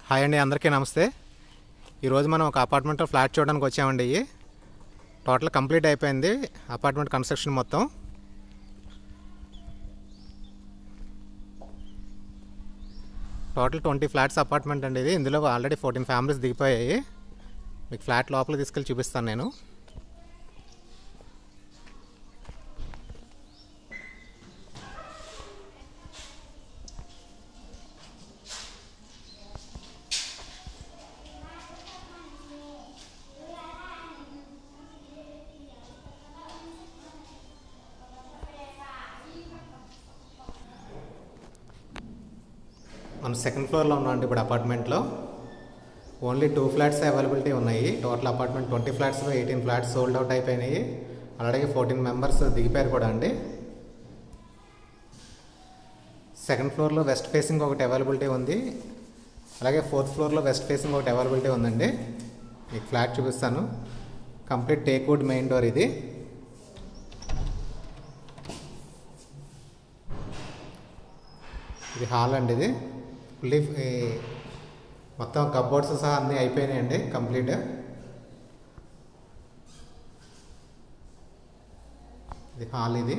hi అండి అందరికీ నమస్తే ఈరోజు మనం ఒక అపార్ట్మెంట్ ఫ్లాట్ చూడడానికి వచ్చామండి ఇవి టోటల్ కంప్లీట్ అయిపోయింది అపార్ట్మెంట్ కన్స్ట్రక్షన్ మొత్తం టోటల్ ట్వంటీ ఫ్లాట్స్ అపార్ట్మెంట్ అండి ఇది ఇందులో ఆల్రెడీ ఫోర్టీన్ ఫ్యామిలీస్ దిగిపోయాయి మీకు ఫ్లాట్ లోపల తీసుకెళ్ళి చూపిస్తాను నేను మనం సెకండ్ ఫ్లోర్లో ఉన్నామండి ఇప్పుడు అపార్ట్మెంట్లో ఓన్లీ టూ ఫ్లాట్స్ అవైలబిలిటీ ఉన్నాయి టోటల్ అపార్ట్మెంట్ ట్వంటీ ఫ్లాట్స్లో ఎయిటీన్ ఫ్లాట్స్ సోల్డ్ అవుట్ అయిపోయినాయి అలాగే ఫోర్టీన్ మెంబర్స్ దిగిపోయారు కూడా అండి సెకండ్ ఫ్లోర్లో వెస్ట్ ఫేసింగ్ ఒకటి అవైలబిలిటీ ఉంది అలాగే ఫోర్త్ ఫ్లోర్లో వెస్ట్ ఫేసింగ్ ఒకటి అవైలబిలిటీ ఉందండి మీకు ఫ్లాట్ చూపిస్తాను కంప్లీట్ టేక్వుడ్ మెయిన్ డోర్ ఇది ఇది హాల్ అండి ఇది ఫుల్లీ మొత్తం కబోర్డ్స్ సహా అన్నీ అయిపోయినాయండి కంప్లీట్ ఇది హాల్ ఇది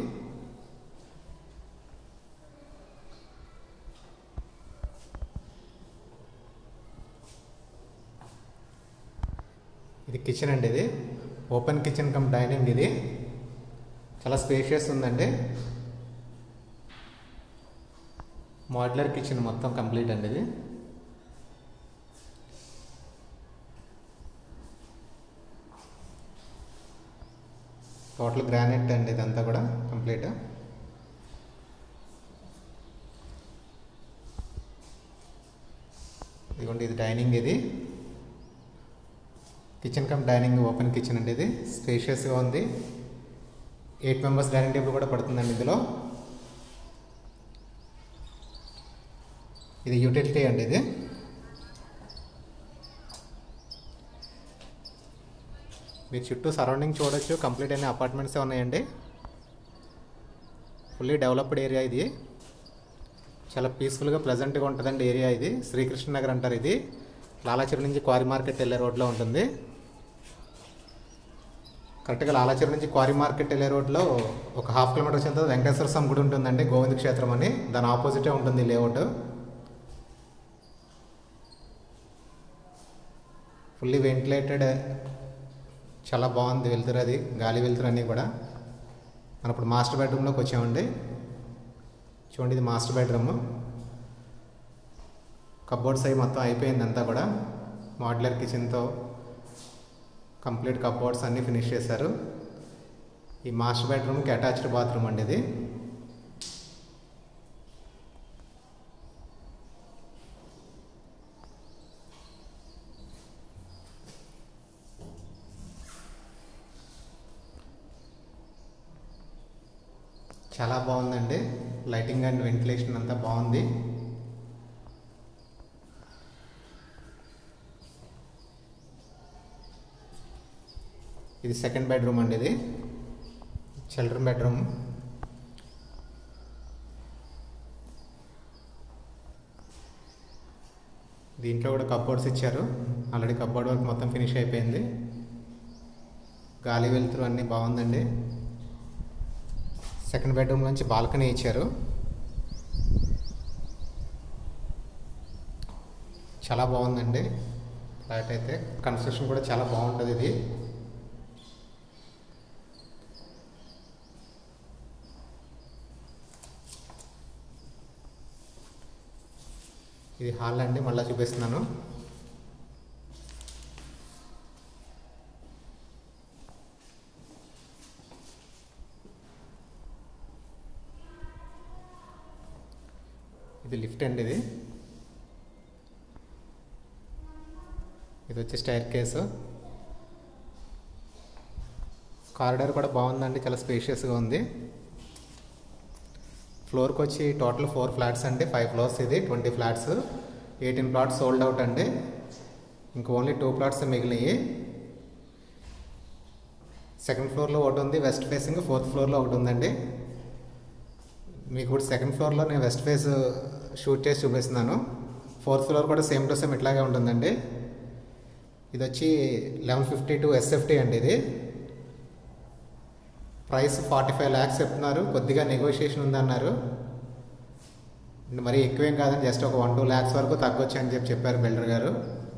ఇది కిచెన్ అండి ఇది ఓపెన్ కిచెన్ కమ్ డైనింగ్ ఇది చాలా స్పేషియస్ ఉందండి మోడ్యులర్ కిచెన్ మొత్తం కంప్లీట్ అండి ఇది టోటల్ గ్రానైట్ అండి ఇదంతా కూడా కంప్లీట్ ఇదిగోండి ఇది డైనింగ్ ఇది kitchen cum dining open kitchen అండి ఇది స్పేషియస్గా ఉంది ఎయిట్ మెంబర్స్ డైనింగ్ టేబుల్ కూడా పడుతుందండి ఇందులో ఇది యూటిలిటీ అండి ఇది మీరు చుట్టూ సరౌండింగ్ చూడొచ్చు కంప్లీట్ అయిన అపార్ట్మెంట్సే ఉన్నాయండి ఫుల్లీ డెవలప్డ్ ఏరియా ఇది చాలా పీస్ఫుల్గా ప్లెజెంట్గా ఉంటుందండి ఏరియా ఇది శ్రీకృష్ణ నగర్ అంటారు ఇది లాలాచెరు నుంచి క్వారీ మార్కెట్ వెళ్ళే రోడ్లో ఉంటుంది కరెక్ట్గా లాలాచెరు నుంచి క్వారీ మార్కెట్ వెళ్ళే రోడ్లో ఒక హాఫ్ కిలోమీటర్ వచ్చిన తర్వాత వెంకటేశ్వర స్వామి గుడి ఉంటుందండి గోవింద క్షేత్రం అని దాని ఆపోజిటే ఉంటుంది లేఅవుట్ ఫుల్లీ వెంటిలేటెడ్ చాలా బాగుంది వెళ్తురు అది గాలి వెళ్తురు అన్నీ కూడా మనం ఇప్పుడు మాస్టర్ బెడ్రూమ్లోకి వచ్చామండి చూడండి ఇది మాస్టర్ బెడ్రూమ్ కబోర్డ్స్ అవి మొత్తం అయిపోయింది అంతా కూడా మాడ్యులర్ కిచెన్తో కంప్లీట్ కబోర్డ్స్ అన్నీ ఫినిష్ చేశారు ఈ మాస్టర్ బెడ్రూమ్కి అటాచ్డ్ బాత్రూమ్ అండి ఇది చాలా బాగుందండి లైటింగ్ అండ్ వెంటిలేషన్ అంతా బాగుంది ఇది సెకండ్ బెడ్రూమ్ అండి ఇది చిల్డ్రన్ బెడ్రూమ్ దీంట్లో కూడా కబోర్డ్స్ ఇచ్చారు ఆల్రెడీ కబోర్డ్ వర్క్ మొత్తం ఫినిష్ అయిపోయింది గాలి వెలుతురు అన్నీ బాగుందండి సెకండ్ బెడ్రూమ్ నుంచి బాల్కనీ ఇచ్చారు చాలా బాగుందండి ఫ్లాట్ అయితే కన్స్ట్రక్షన్ కూడా చాలా బాగుంటుంది ఇది ఇది హాల్ అండి మళ్ళీ చూపిస్తున్నాను ఇది లిఫ్ట్ అండి ఇది ఇది వచ్చి స్టైర్ కేసు కారిడార్ కూడా బాగుందండి చాలా స్పేషియస్గా ఉంది ఫ్లోర్కి వచ్చి టోటల్ ఫోర్ ఫ్లాట్స్ అండి ఫైవ్ ఫ్లోర్స్ ఇది twenty flats eighteen plots sold out అండి ఇంక ఓన్లీ టూ ప్లాట్స్ మిగిలినాయి సెకండ్ ఫ్లోర్లో ఒకటి ఉంది వెస్ట్ ఫేసింగ్ ఫోర్త్ ఫ్లోర్లో ఒకటి ఉందండి మీకు ఇప్పుడు సెకండ్ ఫ్లోర్లో నేను వెస్ట్ ఫేస్ షూట్ చేసి చూపిస్తున్నాను ఫోర్త్ ఫ్లోర్ కూడా సేమ్ టు సేమ్ ఇట్లాగే ఉంటుందండి ఇది వచ్చి లెవెన్ ఫిఫ్టీ టూ ఎస్ఎఫ్టీ అండి ఇది ప్రైస్ ఫార్టీ ఫైవ్ ల్యాక్స్ చెప్తున్నారు కొద్దిగా నెగోషియేషన్ ఉందన్నారు మరి ఎక్కువేం కాదని జస్ట్ ఒక వన్ టూ ల్యాక్స్ వరకు తగ్గొచ్చు అని చెప్పి చెప్పారు బిల్డర్ గారు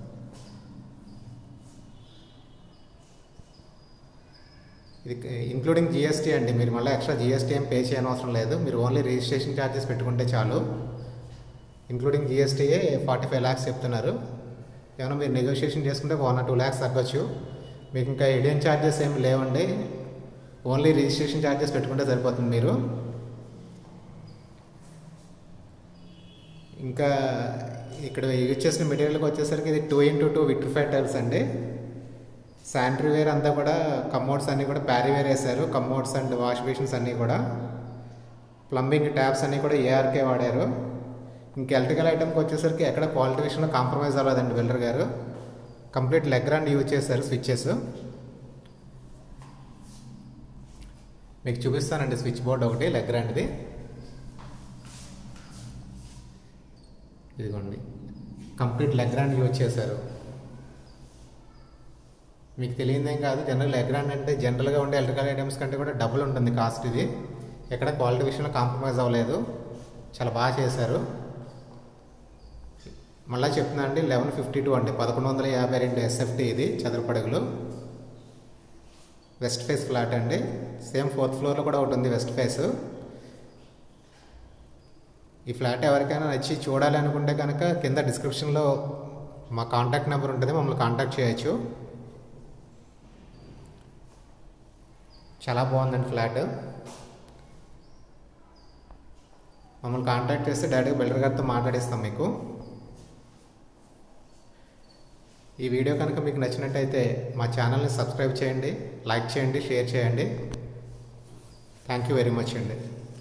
ఇది ఇంక్లూడింగ్ జిఎస్టీ అండి మీరు మళ్ళీ ఎక్స్ట్రా జిఎస్టీ ఏం పే చేయని అవసరం లేదు మీరు ఓన్లీ రిజిస్ట్రేషన్ ఛార్జెస్ పెట్టుకుంటే చాలు ఇంక్లూడింగ్ జిఎస్టీయే ఫార్టీ ఫైవ్ ల్యాక్స్ చెప్తున్నారు ఏమైనా మీరు నెగోషియేషన్ చేసుకుంటే వన్ ఆర్ టూ ల్యాక్స్ తగ్గొచ్చు మీకు ఇంకా ఎడియన్ ఛార్జెస్ ఏమి లేవండి ఓన్లీ రిజిస్ట్రేషన్ ఛార్జెస్ పెట్టుకుంటే సరిపోతుంది మీరు ఇంకా ఇక్కడ యూజ్ చేసిన మెటీరియల్కి వచ్చేసరికి ఇది two into two vitrified tiles అండి శానిటరీ వేర్ అంతా కూడా కమోడ్స్ అన్నీ కూడా ప్యారీ వేర్ వేశారు కమోడ్స్ అండ్ వాష్ బేసిన్స్ అన్నీ కూడా ప్లంబింగ్ ట్యాప్స్ అన్నీ కూడా ఏఆర్కే వాడారు ఇంక ఎలక్ట్రికల్ ఐటమ్కి వచ్చేసరికి ఎక్కడ క్వాలిటీ విషయంలో కాంప్రమైజ్ అవ్వలేదండి బిల్డర్ గారు కంప్లీట్ లెగ్రాండ్ యూజ్ చేశారు స్విచ్చెస్ మీకు చూపిస్తానండి స్విచ్ బోర్డ్ ఒకటి లెగ్రాండ్ది ఇదిగోండి కంప్లీట్ లెగ్రాండ్ యూజ్ చేశారు మీకు తెలియదేం కాదు జనరల్ లెగ్రాండ్ అంటే జనరల్గా ఉండే ఎలక్ట్రికల్ ఐటమ్స్ కంటే కూడా డబుల్ ఉంటుంది కాస్ట్ ఇది ఎక్కడ క్వాలిటీ విషయంలో కాంప్రమైజ్ అవ్వలేదు చాలా బాగా చేశారు మళ్ళీ చెప్తున్నా అండి లెవెన్ ఫిఫ్టీ టూ అండి పదకొండు వందల యాభై రెండు ఎస్ఎఫ్టీ ఇది చదరపడుగులు వెస్ట్ ఫేస్ ఫ్లాట్ అండి సేమ్ ఫోర్త్ ఫ్లోర్లో కూడా ఒకటి ఉంది వెస్ట్ ఫేస్ ఈ ఫ్లాట్ ఎవరికైనా నచ్చి చూడాలి అనుకుంటే కనుక కింద డిస్క్రిప్షన్లో మా కాంటాక్ట్ నెంబర్ ఉంటుంది మమ్మల్ని కాంటాక్ట్ చేయొచ్చు చాలా బాగుందండి ఫ్లాట్ మమ్మల్ని కాంటాక్ట్ చేస్తే డైరెక్ట్గా బిల్డర్ గారితో మాట్లాడిస్తాం మీకు ఈ వీడియో కనుక మీకు నచ్చినట్టయితే మా ఛానల్ని సబ్స్క్రైబ్ చేయండి లైక్ చేయండి షేర్ చేయండి థ్యాంక్ యూ వెరీ మచ్ అండి